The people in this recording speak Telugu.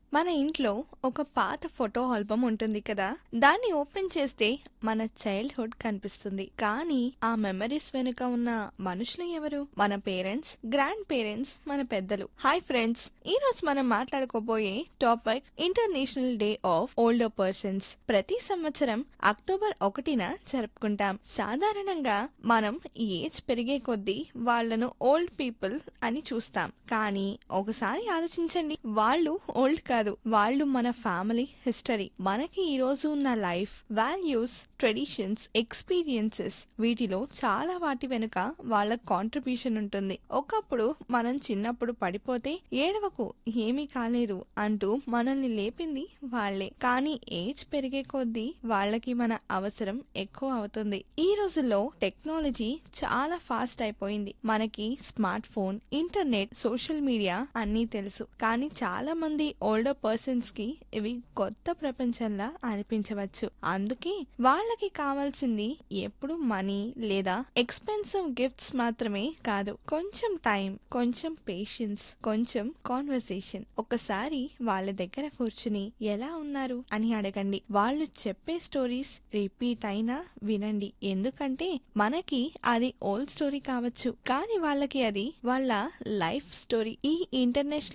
మన ఇంట్లో ఒక పాత ఫోటో ఆల్బమ్ ఉంటుంది కదా దాన్ని ఓపెన్ చేస్తే మన చైల్డ్హుడ్ కనిపిస్తుంది కానీ ఆ మెమరీస్ వెనుక ఉన్న మనుషులు ఎవరు మన పేరెంట్స్ గ్రాండ్ పేరెంట్స్ మన పెద్దలు హాయ్ ఫ్రెండ్స్ ఈ రోజు మనం మాట్లాడుకోబోయే topic international day of older persons ప్రతి సంవత్సరం అక్టోబర్ ఒకటిన జరుపుకుంటాం సాధారణంగా మనం ఏజ్ పెరిగే కొద్దీ వాళ్ళను ఓల్డ్ పీపుల్ అని చూస్తాం కానీ ఒకసారి ఆలోచించండి వాళ్ళు ఓల్డ్ కాదు వాళ్ళు మన ఫ్యామిలీ హిస్టరీ మనకి ఈ రోజు ఉన్న లైఫ్ వాల్యూస్ ట్రెడిషన్స్ ఎక్స్పీరియన్సెస్ వీటిలో చాలా వాటి వెనుక వాళ్ళ కాంట్రిబ్యూషన్ ఉంటుంది ఒకప్పుడు మనం చిన్నప్పుడు పడిపోతే ఏడవకు ఏమీ కాలేదు అంటూ మనల్ని లేపింది వాళ్లే కానీ ఏజ్ పెరిగే కొద్దీ వాళ్ళకి మన అవసరం ఎక్కువ అవుతుంది ఈ రోజుల్లో టెక్నాలజీ చాలా ఫాస్ట్ అయిపోయింది మనకి smart phone internet social media అన్నీ తెలుసు కానీ చాలా మంది ఓల్డర్ పర్సన్స్ కి ఇవి కొత్త ప్రపంచంలా అనిపించవచ్చు అందుకే వాళ్ళకి కావాల్సింది ఎప్పుడు మనీ లేదా ఎక్స్పెన్సివ్ గిఫ్ట్స్ మాత్రమే కాదు కొంచెం టైం కొంచెం పేషెన్స్ కొంచెం కాన్వర్సేషన్ ఒకసారి వాళ్ళ దగ్గర కూర్చుని ఎలా ఉన్నారు అని అడగండి వాళ్ళు చెప్పే స్టోరీస్ రిపీట్ అయినా వినండి ఎందుకంటే మనకి అది ఓల్డ్ స్టోరీ కావచ్చు కానీ వాళ్ళకి అది వాళ్ళ లైఫ్ స్టోరీ ఈ ఇంటర్నేషనల్